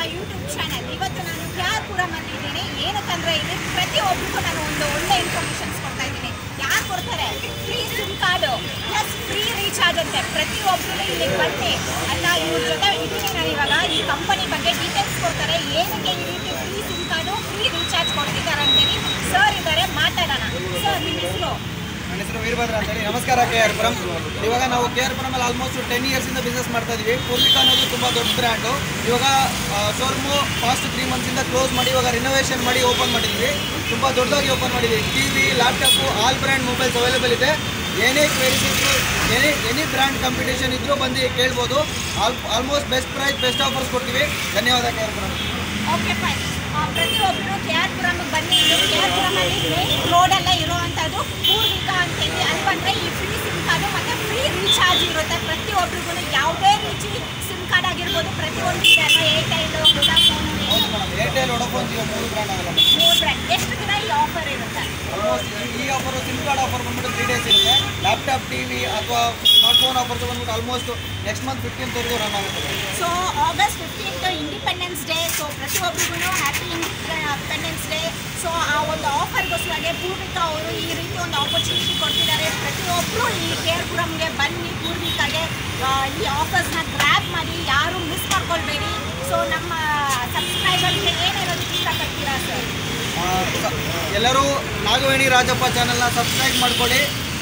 YouTube channel ಇವತ್ತು ನಾನು ಕ್ಯಾರ್ಪುರಂ ಇದ್ದೀನಿ ಏನಕ್ಕಂದ್ರೆ ಇಲ್ಲಿ ಪ್ರತಿಯೊಬ್ಬರಿಗೂ ನಾನು ಒಂದು ಒಳ್ಳೆ ಇನ್ಫಾರ್ಮೇಶನ್ಸ್ ಕೊಡ್ತಾ ಇದ್ದೀನಿ ಯಾರು ಕೊಡ್ತಾರೆ free SIM card plus free recharge ಅಂತೆ ಪ್ರತಿಯೊಬ್ಬರು ಇಲ್ಲಿ ಬನ್ನಿ ಅಲ್ಲ ಇವ್ರ ಜೊತೆ ಇದ್ದೀನಿ ನಾನು ಇವಾಗ ಈ ಕಂಪನಿ ಬಗ್ಗೆ ಡೀಟೇಲ್ಸ್ ಕೊಡ್ತಾರೆ ಏನಕ್ಕೆ ಈ ರೀತಿ free SIM card free recharge ಕೊಡ್ತಿದ್ದಾರೆ ಅಂತೇಳಿ ಸರ್ ಇದ್ದಾರೆ ಮಾತಾಡೋಣ ಸರ್ ನಿಮ್ಮ ಹೆಸರು ನನ್ನ ಹೆಸರು ವೀರಭದ್ರ ಅಂತ ಹೇಳಿ ನಮಸ್ಕಾರ ಕೆ ಆರ್ ಪುರಂ ಇವಾಗ ನಾವು ಕೆ ಆರ್ ಪುರಮಲ್ಲಿ ಆಲ್ಮೋಸ್ಟ್ ಟೆನ್ ಇಯರ್ಸಿಂದ ಬಿಸ್ನೆಸ್ ಮಾಡ್ತಾ ಇದೀವಿ ಪೂರ್ವಿಕಾ ಅನ್ನೋದು ತುಂಬ ದೊಡ್ಡ ಬ್ರ್ಯಾಂಡು ಇವಾಗ ಶೋರೂಮು ಫಾಸ್ಟ್ ತ್ರೀ ಮಂತ್ಸಿಂದ ಕ್ಲೋಸ್ ಮಾಡಿ ಇವಾಗ ರಿನೋವೇಷನ್ ಮಾಡಿ ಓಪನ್ ಮಾಡಿದ್ವಿ ತುಂಬ ದೊಡ್ಡದಾಗಿ ಓಪನ್ ಮಾಡಿದ್ವಿ T V laptop all brand mobiles available ಇದೆ ಏನೇ ಕ್ವೇರೀಸ್ ಇದ್ರು ಏನೇ ಎನಿ ಬ್ರ್ಯಾಂಡ್ ಕಾಂಪಿಟೇಷನ್ ಇದ್ರೂ ಬಂದು ಕೇಳ್ಬೋದು all almost best price best offers ಕೊಡ್ತೀವಿ ಧನ್ಯವಾದ K R Puram okay fine ಪ್ರತಿಯೊಬ್ಬರು ಕೆ ಆರ್ ಪುರಮ್ಗೆ ಬನ್ನಿ ಇದು ಕೆ ಆರ್ ಪುರಮಲ್ಲಿ ಮೇನ್ ರೋಡಲ್ಲೇ ಇರುವಂಥದ್ದು ಪೂರ್ವಿಕ ಅಂತೇಳಿ ಅಲ್ಲಿ ಬಂದರೆ ಈ ಫ್ರೀ ಸಿಮ್ ಕಾರ್ಡು ಮತ್ತು ಫ್ರೀ ರೀಚಾರ್ಜ್ ಇರುತ್ತೆ ಪ್ರತಿಯೊಬ್ಬರಿಗೂ ಯಾವುದೇ ರೀತಿ ಸಿಮ್ ಕಾರ್ಡ್ ಆಗಿರ್ಬೋದು ಪ್ರತಿಯೊಂದು ಇದೆ ಅಲ್ವಾ ಏರ್ಟೆಲ್ ವೋಡಾಫೋನ್ ಹೌದು ಮೇಡಮ್ ಏರ್ಟೆಲ್ ವೊಡಾಫೋನ್ ಜಿಯೋ ಮೂರು ಬ್ರ್ಯಾಂಡ್ ಆಗಲ್ಲ ಮೂರು ಬ್ರ್ಯಾಂಡ್ ಎಷ್ಟು ದಿನ ಈ ಆಫರ್ ಇರುತ್ತೆ ಆಲ್ಮೋಸ್ಟ್ ಈ ಆಫರ್ ಸಿಮ್ ಕಾರ್ಡ್ ಆಫರ್ ಬಂದ್ಬಿಟ್ಟು ತ್ರೀ ಡೇಸ್ ಇರುತ್ತೆ ಲ್ಯಾಪ್ಟಾಪ್ ಟಿ ವಿ ಅಥವಾ ಸ್ಮಾರ್ಟ್ ಫೋನ್ ಆಫರ್ಸ್ ಬಂದ್ಬಿಟ್ಟು ಆಲ್ಮೋಸ್ಟ್ ನೆಕ್ಸ್ಟ್ ಮಂತ್ ಫಿಫ್ಟೀನ್ತ್ವರೆಗೂ ರನ್ ಆಗುತ್ತೆ so August fifteenth independence day so ಪ್ರತಿಯೊಬ್ಬರಿಗೂ ಹ್ಯಾಪಿ ಇಂಡಿಪೆಂಡೆನ್ಸ್ ಡೇ ಸೊ ಆ ಒಂದು ಆಫರ್ಗೋಸ್ಕರಗೆ ಪೂರ್ವಿಕಾ ಅವರು ಈ ರೀತಿ ಒಂದು ಆಪರ್ಚುನಿಟಿ ಕೊಡ್ತಿದ್ದಾರೆ ಪ್ರತಿಯೊಬ್ಬರು ಈ ಕೇರ್ಪುರಮ್ಗೆ ಬನ್ನಿ ಪೂರ್ವಿಕಾಗೆ ಆ, ಈ ಆಫರ್ಸ್ನ ಗ್ರ್ಯಾಬ್ ಮಾಡಿ ಯಾರು ಮಿಸ್ ಮಾಡ್ಕೊಳ್ಬೇಡಿ ಸೊ ನಮ್ಮ ಸಬ್ಸ್ಕ್ರೈಬರ್ಗೆ ಏನು ಹೇಳೋದಕ್ಕೆ ಇಷ್ಟಪಡ್ತೀರಾ ಸರ್ ಆ, ಸ- ಎಲ್ಲರೂ ನಾಗವೇಣಿ ರಾಜಪ್ಪ ಚಾನಲ್ನ ಸಬ್ಸ್ಕ್ರೈಬ್ ಮಾಡ್ಕೊಳ್ಳಿ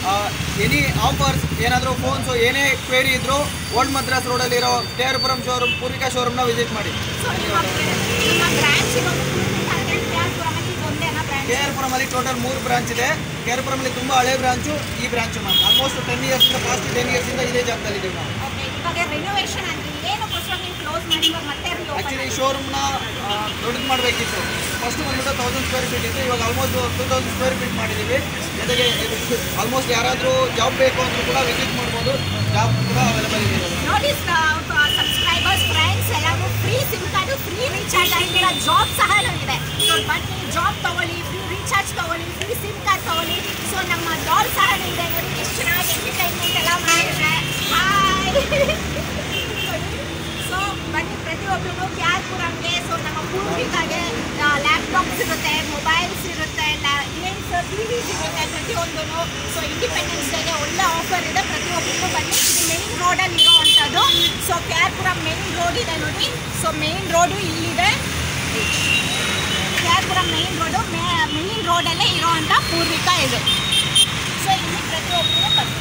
ಎನಿ ಆಫರ್ಸ್ ಏನಾದರೂ ಫೋನ್ಸು ಏನೇ ಕ್ವೇರಿ ಇದ್ದರೂ ಓಲ್ಡ್ ಮದ್ರಾಸ್ ರೋಡಲ್ಲಿರೋ K R Puram showroom Poorvika ಶೋರೂಮ್ನ ವಿಸಿಟ್ ಮಾಡಿ ಸೊ ನಿಮ್ಮ ನಿಮ್ಮ ಬ್ರ್ಯಾಂಚ್ ಇರೋದು ಪೂರ್ವಿಕಾ ಅಂತೇಳಿ ಕೇರ್ಪುರಮಲ್ಲಿ ಇದು ಒಂದೇನಾ ಬ್ರ್ಯಾಂಚ್ ಕೆ ಆರ್ ಪುರಮಲ್ಲಿ ಟೋಟಲ್ ಮೂರು ಬ್ರಾಂಚ್ ಇದೆ ಕೆ ಆರ್ ಪುರಮಲ್ಲಿ ತುಂಬ ಹಳೆ ಬ್ರಾಂಚು ಈ ಬ್ರಾಂಚು ಮ್ಯಾಮ್ ಆಲ್ಮೋಸ್ಟ್ ಟೆನ್ ಇಯರ್ಸಿಂದ ಫಾಸ್ಟ್ ಟೆನ್ ಇಯರ್ಸಿಂದ ಇದೇ ಜಾಗದಲ್ಲಿದ್ದೀವಿ ನಾವು ಓಕೆ ಇವಾಗ ರಿನೋವೇಷನ್ ಅಂತ ಏನಕ್ಕೋಸ್ಕರ ನೀವು ಕ್ಲೋಸ್ ಮಾಡಿ ಇವಾಗ ಮತ್ತೆ reopen ಆ್ಯಕ್ಚುಲಿ ಶೋರೂಮ್ನ ದೊಡ್ಡದು ಮಾಡಬೇಕಿತ್ತು ಫಸ್ಟ್ ಬಂದ್ಬಿಟ್ಟು ತೌಸಂಡ್ ಸ್ಕ್ವೇರ್ ಫೀಟ್ ಇತ್ತು ಇವಾಗ almost two thousand square feet ಮಾಡಿದ್ದೀವಿ ಜೊತೆಗೆ ಆಲ್ಮೋಸ್ಟ್ ಯಾರಾದರೂ ಜಾಬ್ ಬೇಕು ಅಂದರೂ ಕೂಡ ವಿಸಿಟ್ ಮಾಡ್ಬೋದು ಜಾಬ್ ಕೂಡ ಅವೈಲೇಬಲ್ ಇದೆ ಇವಾಗ. ನೋಡಿ ಸಬ್ಸ್ಕ್ರೈಬರ್ಸ್ ಫ್ರೆಂಡ್ಸ್ ಎಲ್ಲರೂ free SIM card free recharge ಆಗಿರೋ ಜಾಬ್ ಸಹ ಇದೆ ಸೊ ಬನ್ನಿ ಜಾಬ್ ತಗೊಳ್ಳಿ ಫ್ರೀ ರೀಚಾರ್ಜ್ ತಗೊಳ್ಳಿ ಫ್ರೀ ಸಿಮ್ ಕಾರ್ಡ್ ತಗೊಳ್ಳಿ ಸೊ ನಮ್ಮ ಡಾಲ್ ಸಹ ಇದೆ ನೋಡಿ ಎಷ್ಟು ಚೆನ್ನಾಗಿ ಎಂಟರ್ಟೈನ್ಮೆಂಟ್ ಎಲ್ಲ ಮಾಡಿದ್ರೆ ಹಾಯ್ ಸೊ ಬನ್ನಿ ಪ್ರತಿಯೊಬ್ಬರಿಗೂ ಕ್ಯಾರ್ಪುರಮ್ಗೆ ಸೊ ನಮ್ಮ ಪೂರ್ವಿಕಾಗೆ ಲ್ಯಾಪ್ಟಾಪ್ಸ್ ಇರುತ್ತೆ ಮೊಬೈಲ್ಸ್ ಇರುತ್ತೆ ಗೇಮ್ಸ್ ಟಿ ವಿಸ್ ಇರುತ್ತೆ ಪ್ರತಿಯೊಂದೂ ಸೊ ಇಂಡಿಪೆಂಡೆನ್ಸ್ ಡೇಗೆ ಒಳ್ಳೆ ಆಫರ್ ಇದೆ ಪ್ರತಿಯೊಬ್ಬರಿಗೂ ಬನ್ನಿ ಇದು ಮೇನ್ ರೋಡಲ್ಲಿ ಇರೋವಂಥದ್ದು ಸೊ ಕ್ಯಾರ್ಪುರಂ ಮೇನ್ ರೋಡ್ ಇದೆ ನೋಡಿ ಸೊ ಮೇನ್ ರೋಡು ಇಲ್ಲಿದೆ ಕ್ಯಾರ್ಪುರಂ ಮೇನ್ ರೋಡು ಮೇನ್ ರೋಡಲ್ಲೇ ಇರೋವಂಥ ಪೂರ್ವಿಕಾ ಇದು ಸೊ ಇಲ್ಲಿ ಪ್ರತಿಯೊಬ್ಬರು ಬನ್ನಿ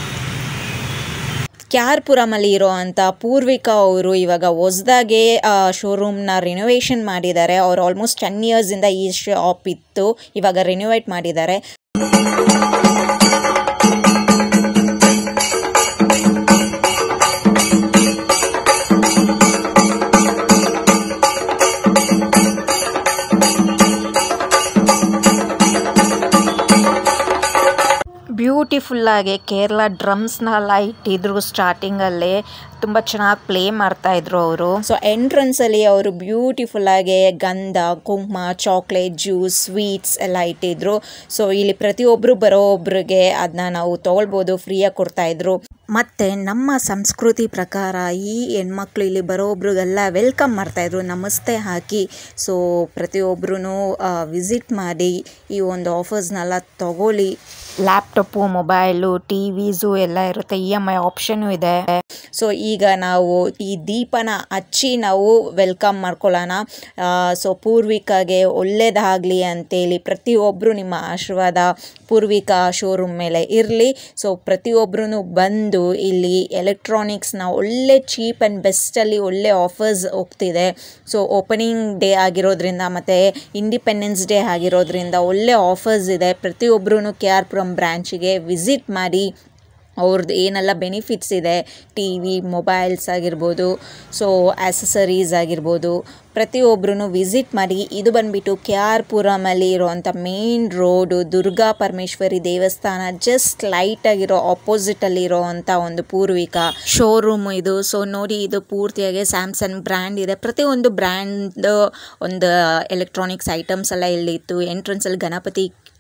ಕ್ಯಾರ್ಪುರಮಲ್ಲಿ ಇರೋವಂಥ ಪೂರ್ವಿಕಾ ಅವರು ಇವಾಗ ಹೊಸ್ದಾಗೆ ಶೋರೂಮ್ನ ರಿನೋವೇಷನ್ ಮಾಡಿದ್ದಾರೆ ಅವ್ರು ಆಲ್ಮೋಸ್ಟ್ ಟೆನ್ ಇಯರ್ಸಿಂದ ಈ ಶಾಪ್ ಇತ್ತು ಇವಾಗ ರಿನೋವೇಟ್ ಮಾಡಿದ್ದಾರೆ ಬ್ಯೂಟಿಫುಲ್ಲಾಗಿ ಕೇರಳ ಡ್ರಮ್ಸ್ನೆಲ್ಲ ಇಟ್ಟಿದ್ರು ಸ್ಟಾರ್ಟಿಂಗಲ್ಲಿ ತುಂಬ ಚೆನ್ನಾಗಿ ಪ್ಲೇ ಮಾಡ್ತಾಯಿದ್ರು ಅವರು ಸೊ ಎಂಟ್ರೆನ್ಸಲ್ಲಿ ಅವರು ಬ್ಯೂಟಿಫುಲ್ಲಾಗಿ ಗಂಧ ಕುಂಕುಮ ಚಾಕ್ಲೇಟ್ ಜ್ಯೂಸ್ ಸ್ವೀಟ್ಸ್ ಎಲ್ಲ ಇಟ್ಟಿದ್ರು ಸೊ ಇಲ್ಲಿ ಪ್ರತಿಯೊಬ್ಬರು ಬರೋಬ್ರಿಗೆ ಅದನ್ನ ನಾವು ತೊಗೊಳ್ಬೋದು ಫ್ರೀಯಾಗಿ ಕೊಡ್ತಾಯಿದ್ರು ಮತ್ತು ನಮ್ಮ ಸಂಸ್ಕೃತಿ ಪ್ರಕಾರ ಈ ಹೆಣ್ಮಕ್ಳು ಇಲ್ಲಿ ಬರೋಬ್ರಿಗೆಲ್ಲ ವೆಲ್ಕಮ್ ಮಾಡ್ತಾಯಿದ್ರು ನಮಸ್ತೆ ಹಾಕಿ ಸೊ ಪ್ರತಿಯೊಬ್ಬರೂ ವಿಸಿಟ್ ಮಾಡಿ ಈ ಒಂದು ಆಫರ್ಸ್ನೆಲ್ಲ ತಗೊಳ್ಳಿ ಲ್ಯಾಪ್ಟಾಪು ಮೊಬೈಲು ಟಿ ವಿಸು ಎಲ್ಲ ಇರುತ್ತೆ ಇ ಎಮ್ ಐ ಆಪ್ಷನು ಇದೆ ಸೊ ಈಗ ನಾವು ಈ ದೀಪನ ಹಚ್ಚಿ ನಾವು ವೆಲ್ಕಮ್ ಮಾಡ್ಕೊಳ್ಳೋಣ ಸೊ ಪೂರ್ವಿಕಾಗೆ ಒಳ್ಳೇದಾಗಲಿ ಅಂತೇಳಿ ಪ್ರತಿಯೊಬ್ಬರು ನಿಮ್ಮ ಆಶೀರ್ವಾದ ಪೂರ್ವಿಕಾ ಶೋರೂಮ್ ಮೇಲೆ ಇರಲಿ ಸೊ ಪ್ರತಿಯೊಬ್ಬರೂ ಬಂದು ಇಲ್ಲಿ ಎಲೆಕ್ಟ್ರಾನಿಕ್ಸ್ನ ಒಳ್ಳೆ ಚೀಪ್ ಆ್ಯಂಡ್ ಬೆಸ್ಟಲ್ಲಿ ಒಳ್ಳೆ ಆಫರ್ಸ್ ಹೋಗ್ತಿದೆ ಸೊ ಓಪನಿಂಗ್ ಡೇ ಆಗಿರೋದ್ರಿಂದ ಮತ್ತು ಇಂಡಿಪೆಂಡೆನ್ಸ್ ಡೇ ಆಗಿರೋದ್ರಿಂದ ಒಳ್ಳೆ ಆಫರ್ಸ್ ಇದೆ ಪ್ರತಿಯೊಬ್ಬರೂ ಕೆ ಆರ್ ಪುರಂ ಬ್ರ್ಯಾಂಚಿಗೆ ವಿಸಿಟ್ ಮಾಡಿ ಅವ್ರದ್ದು ಏನೆಲ್ಲ ಬೆನಿಫಿಟ್ಸ್ ಇದೆ ಟಿ ವಿ ಮೊಬೈಲ್ಸ್ ಆಗಿರ್ಬೋದು ಸೊ ಆ್ಯಸಸರೀಸ್ ಆಗಿರ್ಬೋದು ಪ್ರತಿಯೊಬ್ಬರೂ ವಿಸಿಟ್ ಮಾಡಿ ಇದು ಬಂದುಬಿಟ್ಟು ಕೆ ಆರ್ ಪುರಮಲ್ಲಿ ಇರೋವಂಥ ಮೇನ್ ರೋಡು ದುರ್ಗಾ ಪರಮೇಶ್ವರಿ ದೇವಸ್ಥಾನ ಜಸ್ಟ್ ಲೈಟಾಗಿರೋ ಆಪೋಸಿಟಲ್ಲಿ ಇರೋವಂಥ ಒಂದು ಪೂರ್ವಿಕ ಶೋರೂಮ್ ಇದು ಸೊ ನೋಡಿ ಇದು ಪೂರ್ತಿಯಾಗಿ ಸ್ಯಾಮ್ಸಂಗ್ ಬ್ರ್ಯಾಂಡ್ ಇದೆ ಪ್ರತಿಯೊಂದು ಬ್ರ್ಯಾಂಡ್ ಒಂದು ಎಲೆಕ್ಟ್ರಾನಿಕ್ಸ್ ಐಟಮ್ಸ್ ಎಲ್ಲ ಇಲ್ಲಿತ್ತು ಎಂಟ್ರೆನ್ಸಲ್ಲಿ ಗಣಪತಿ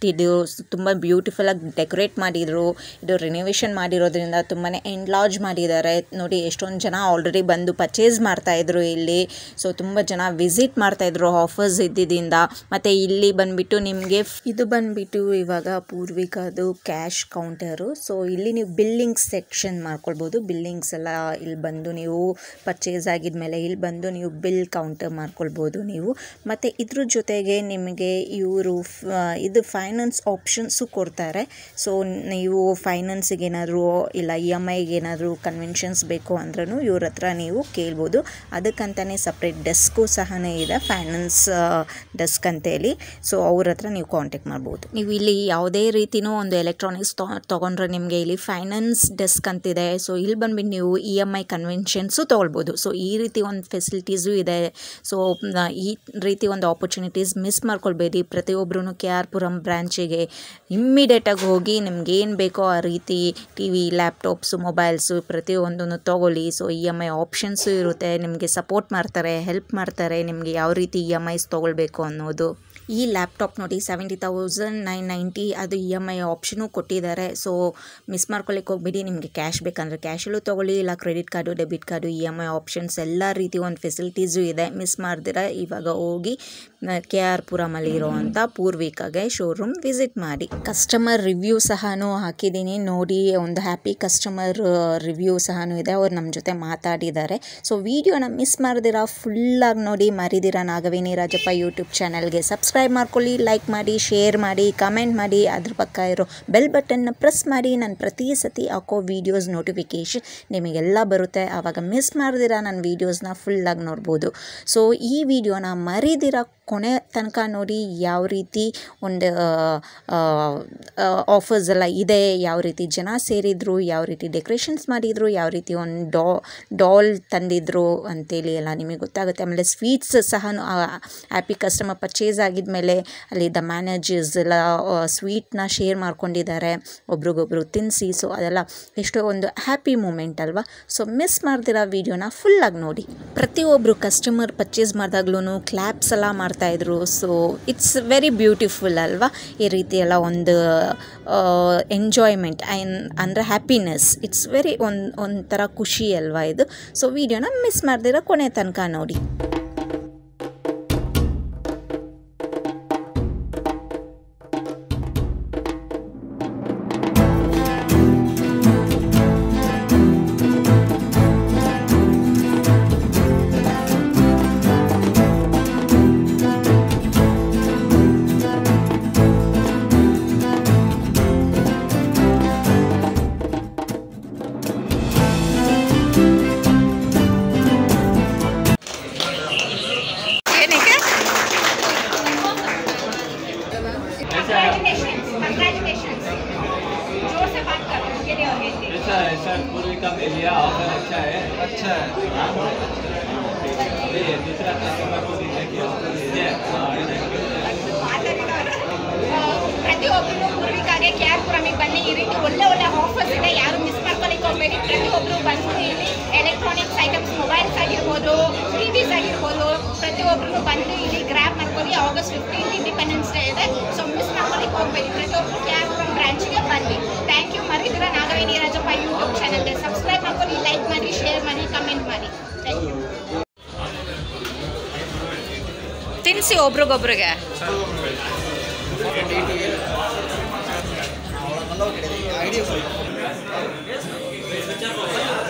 ಇಟ್ಟಿದ್ದು ತುಂಬ ಬ್ಯೂಟಿಫುಲ್ಲಾಗಿ ಡೆಕೋರೇಟ್ ಮಾಡಿದರು ಇದು ರಿನೋವೇಷನ್ ಮಾಡಿರೋದ್ರಿಂದ ತುಂಬಾ ಎನ್ಲಾರ್ಜ್ ಮಾಡಿದ್ದಾರೆ ನೋಡಿ ಎಷ್ಟೊಂದು ಜನ ಆಲ್ರೆಡಿ ಬಂದು ಪರ್ಚೇಸ್ ಮಾಡ್ತಾಯಿದ್ರು ಇಲ್ಲಿ ಸೊ ತುಂಬ ಜನ ವಿಸಿಟ್ ಮಾಡ್ತಾಯಿದ್ರು ಆಫರ್ಸ್ ಇದ್ದಿದ್ದರಿಂದ ಮತ್ತು ಇಲ್ಲಿ ಬಂದುಬಿಟ್ಟು ನಿಮಗೆ ಇದು ಬಂದುಬಿಟ್ಟು ಇವಾಗ ಪೂರ್ವಿಕದು ಕ್ಯಾಶ್ ಕೌಂಟರು ಸೊ ಇಲ್ಲಿ ನೀವು ಬಿಲ್ಲಿಂಗ್ ಸೆಕ್ಷನ್ ಮಾಡ್ಕೊಳ್ಬೋದು ಬಿಲ್ಲಿಂಗ್ಸ್ ಎಲ್ಲ ಇಲ್ಲಿ ಬಂದು ನೀವು ಪರ್ಚೇಸ್ ಆಗಿದ್ಮೇಲೆ ಇಲ್ಲಿ ಬಂದು ನೀವು ಬಿಲ್ ಕೌಂಟರ್ ಮಾಡ್ಕೊಳ್ಬೋದು ನೀವು ಮತ್ತು ಇದ್ರ ಜೊತೆಗೆ ನಿಮಗೆ ಇವರು ಇದು ಫೈನಾನ್ಸ್ ಆಪ್ಷನ್ಸು ಕೊಡ್ತಾರೆ ಸೊ ನೀವು ಫೈನಾನ್ಸಿಗೆ ಏನಾದರೂ ಇಲ್ಲ ಇ ಎಮ್ ಐಗೆ ಏನಾದರೂ ಕನ್ವೆನ್ಷನ್ಸ್ ಬೇಕು ಅಂದ್ರೂ ಇವ್ರ ಹತ್ರ ನೀವು ಕೇಳ್ಬೋದು ಅದಕ್ಕಂತಲೇ ಸಪ್ರೇಟ್ ಡೆಸ್ಕು ಸಹ ಇದೆ ಫೈನಾನ್ಸ್ ಡೆಸ್ಕ್ ಅಂತೇಳಿ ಸೊ ಅವ್ರ ಹತ್ರ ನೀವು ಕಾಂಟ್ಯಾಕ್ಟ್ ಮಾಡ್ಬೋದು ನೀವು ಇಲ್ಲಿ ಯಾವುದೇ ರೀತಿನೂ ಒಂದು ಎಲೆಕ್ಟ್ರಾನಿಕ್ಸ್ ತೊಗೊಂಡ್ರೆ ನಿಮಗೆ ಇಲ್ಲಿ ಫೈನಾನ್ಸ್ ಡೆಸ್ಕ್ ಅಂತಿದೆ ಸೊ ಇಲ್ಲಿ ಬಂದ್ಬಿಟ್ಟು ನೀವು ಇ ಎಮ್ ಐ ಕನ್ವೆನ್ಷನ್ಸು ತೊಗೊಳ್ಬೋದು ಸೊ ಈ ರೀತಿ ಒಂದು ಫೆಸಿಲಿಟೀಸು ಇದೆ ಸೊ ಈ ರೀತಿ ಒಂದು ಆಪರ್ಚುನಿಟೀಸ್ ಮಿಸ್ ಮಾಡ್ಕೊಳ್ಬೇಡಿ ಪ್ರತಿಯೊಬ್ಬರೂ ಕೆ ಆರ್ ಪುರಂ ಬ್ರ್ಯಾಂಚಿಗೆ ಇಮ್ಮಿಡಿಯೇಟಾಗಿ ಹೋಗಿ ನಿಮ್ಗೆ ಏನು ಬೇಕೋ ಆ ರೀತಿ ಟಿ ವಿ ಲ್ಯಾಪ್ಟಾಪ್ಸು ಮೊಬೈಲ್ಸು ಪ್ರತಿಯೊಂದನ್ನು ತೊಗೊಳ್ಳಿ so E M I options ಇರುತ್ತೆ ನಿಮಗೆ ಸಪೋರ್ಟ್ ಮಾಡ್ತಾರೆ ಹೆಲ್ಪ್ ಮಾಡ್ತಾರೆ ನಿಮಗೆ ಯಾವ ರೀತಿ ಇ ಎಮ್ ಐಸ್ ತೊಗೊಳ್ಬೇಕು ಅನ್ನೋದು ಈ ಲ್ಯಾಪ್ಟಾಪ್ ನೋಡಿ ಸೆವೆಂಟಿ ತೌಸಂಡ್ ನೈನ್ ನೈಂಟಿ ಅದು ಇ ಎಮ್ ಐ ಆಪ್ಷನು ಕೊಟ್ಟಿದ್ದಾರೆ ಸೊ ಮಿಸ್ ಮಾಡ್ಕೊಳ್ಳಿಕ್ಕೆ ಹೋಗ್ಬಿಡಿ ನಿಮಗೆ ಕ್ಯಾಶ್ ಬೇಕಂದರೆ ಕ್ಯಾಶಲ್ಲೂ ತೊಗೊಳ್ಳಿ ಇಲ್ಲ credit card debit card E M I options ಎಲ್ಲ ರೀತಿ ಒಂದು ಫೆಸಿಲಿಟೀಸು ಇದೆ ಮಿಸ್ ಮಾಡ್ದಿರ ಇವಾಗ ಹೋಗಿ ಕೆ ಆರ್ ಪುರಮಲ್ಲಿ ಇರೋವಂಥ ಪೂರ್ವಿಕಾಗೆ ಶೋರೂಮ್ ವಿಸಿಟ್ ಮಾಡಿ ಕಸ್ಟಮರ್ ರಿವ್ಯೂ ಸಹ ಹಾಕಿದ್ದೀನಿ ನೋಡಿ ಒಂದು ಹ್ಯಾಪಿ ಕಸ್ಟಮರ್ ರಿವ್ಯೂ ಸಹ ಇದೆ ಅವ್ರು ನಮ್ಮ ಜೊತೆ ಮಾತಾಡಿದ್ದಾರೆ ಸೊ ವಿಡಿಯೋನ ಮಿಸ್ ಮಾಡ್ದಿರ ಫುಲ್ಲಾಗಿ ನೋಡಿ ಮರಿದಿರ ನಾಗವೇಣಿ ರಾಜಪ್ಪ ಯೂಟ್ಯೂಬ್ ಚಾನಲ್ಗೆ ಸಬ್ಸ್ಕ್ರೈಬ್ ಮಾಡ್ಕೊಳ್ಳಿ ಲೈಕ್ ಮಾಡಿ ಶೇರ್ ಮಾಡಿ ಕಮೆಂಟ್ ಮಾಡಿ ಅದ್ರ ಪಕ್ಕ ಇರೋ ಬೆಲ್ ಬಟನ್ನ ಪ್ರೆಸ್ ಮಾಡಿ ನಾನು ಪ್ರತಿ ಸತಿ ಹಾಕೋ ವೀಡಿಯೋಸ್ ನೋಟಿಫಿಕೇಷನ್ ನಿಮಗೆಲ್ಲ ಬರುತ್ತೆ ಆವಾಗ ಮಿಸ್ ಮಾಡ್ದಿರ ನನ್ನ ವೀಡಿಯೋಸ್ನ ಫುಲ್ಲಾಗಿ ನೋಡ್ಬೋದು ಸೊ ಈ ವಿಡಿಯೋನ ಮರಿದಿರ ಕೊನೆ ತನಕ ನೋಡಿ ಯಾವ ರೀತಿ ಒಂದು ಆಫರ್ಸ್ ಎಲ್ಲ ಇದೆ ಯಾವ ರೀತಿ ಜನ ಸೇರಿದ್ರು ಯಾವ ರೀತಿ ಡೆಕೋರೇಷನ್ಸ್ ಮಾಡಿದರು ಯಾವ ರೀತಿ ಒಂದು ಡಾ ಡಾಲ್ ತಂದಿದ್ರು ಅಂತೇಳಿ ಎಲ್ಲ ನಿಮಗೆ ಗೊತ್ತಾಗುತ್ತೆ ಆಮೇಲೆ ಸ್ವೀಟ್ಸ್ ಸಹ ಹ್ಯಾಪಿ ಕಸ್ಟಮರ್ ಪರ್ಚೇಸ್ ಆಗಿದ್ಮೇಲೆ ಅಲ್ಲಿ ದ ಮ್ಯಾನೇಜರ್ಸ್ ಎಲ್ಲ ಸ್ವೀಟ್ನ ಶೇರ್ ಮಾಡ್ಕೊಂಡಿದ್ದಾರೆ ಒಬ್ರಿಗೊಬ್ರು ತಿನ್ನಿಸಿ ಸೊ ಅದೆಲ್ಲ ಎಷ್ಟೋ ಒಂದು ಹ್ಯಾಪಿ ಮೂಮೆಂಟ್ ಅಲ್ವಾ ಸೊ ಮಿಸ್ ಮಾಡ್ದಿರೋ ವೀಡಿಯೋನ ಫುಲ್ಲಾಗಿ ನೋಡಿ ಪ್ರತಿಯೊಬ್ಬರು ಕಸ್ಟಮರ್ ಪರ್ಚೇಸ್ ಮಾಡಿದಾಗ್ಲೂ ಕ್ಲ್ಯಾಪ್ಸ್ ಎಲ್ಲ ಮಾಡ್ತಾಯಿದ್ರು ಸೊ ಇಟ್ಸ್ ವೆರಿ ಬ್ಯೂಟಿಫುಲ್ ಅಲ್ವಾ ಈ ರೀತಿ ಎಲ್ಲ ಒಂದು ಎಂಜಾಯ್ಮೆಂಟ್ ಐನ್ ಅಂದರೆ ಹ್ಯಾಪಿನೆಸ್ ಇಟ್ಸ್ ವೆರಿ ಒಂದು ಒಂಥರ ಖುಷಿ ಅಲ್ವಾ ಇದು ಸೊ ವೀಡಿಯೋನ ಮಿಸ್ ಮಾಡ್ದಿರೋ ಕೊನೆ ತನಕ ನೋಡಿ ಏನಕ್ಕೆ Congratulations. जोर से बात करो उसके लिए और हिंदी ऐसा है सर पूर्विका में लिया ऑफर अच्छा है अच्छा ये दूसरा कस्टमर को भी देखिए ये हाँ, ಪ್ರತಿಯೊಬ್ಬರು ಪೂರ್ವಿಕಾಗೆ ಕೆ ಆರ್ ಪುರಮಿಗೆ ಬನ್ನಿ ಈ ರೀತಿ ಒಳ್ಳೆ ಒಳ್ಳೆ ಆಫರ್ಸ್ ಇದೆ ಯಾರು ಮಿಸ್ ಮಾಡ್ಕೊಳ್ಳಿಕ್ಕೆ ಹೋಗ್ಬೇಡಿ ಪ್ರತಿಯೊಬ್ಬರು ಬಂದು ಇಲ್ಲಿ ಎಲೆಕ್ಟ್ರಾನಿಕ್ಸ್ ಐಟಮ್ಸ್ ಮೊಬೈಲ್ಸ್ ಆಗಿರ್ಬೋದು ಟಿವಿಸ್ ಆಗಿರ್ಬೋದು ಪ್ರತಿಯೊಬ್ಬರು ಬಂದು ಇಲ್ಲಿ ಗ್ರ್ಯಾಬ್ ಮಾಡ್ಕೊಳ್ಳಿ ಆಗಸ್ಟ್ ಫಿಫ್ಟೀನ್ ಇಂಡಿಪೆಂಡೆನ್ಸ್ ಡೇ ಇದೆ ಸೊ ಮಿಸ್ ಮಾಡ್ಕೊಳ್ಳಿಕ್ಕೆ ಹೋಗ್ಬೇಡಿ ಪ್ರತಿಯೊಬ್ಬರು ಕೆ ಆರ್ ಪುರಂ ಬ್ರಾಂಚ್ಗೆ ಬನ್ನಿ ಥ್ಯಾಂಕ್ ಯು ಮರಿದಿರ ನಾಗವೇಣಿ ರಾಜಪ್ಪ ಯೂಟ್ಯೂಬ್ ಚಾನಲ್ಗೆ ಸಬ್ಸ್ಕ್ರೈಬ್ ಮಾಡ್ಕೊಳ್ಳಿ ಲೈಕ್ ಮಾಡಿ ಶೇರ್ ಮಾಡಿ ಕಮೆಂಟ್ ಮಾಡಿ ಥ್ಯಾಂಕ್ ಯು ತಿನ್ನಿಸಿ ಒಬ್ರಿಗೊಬ್ರಿಗೆ ಐಡಿಯಾ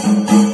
ಧನ್ಯವಾದಗಳು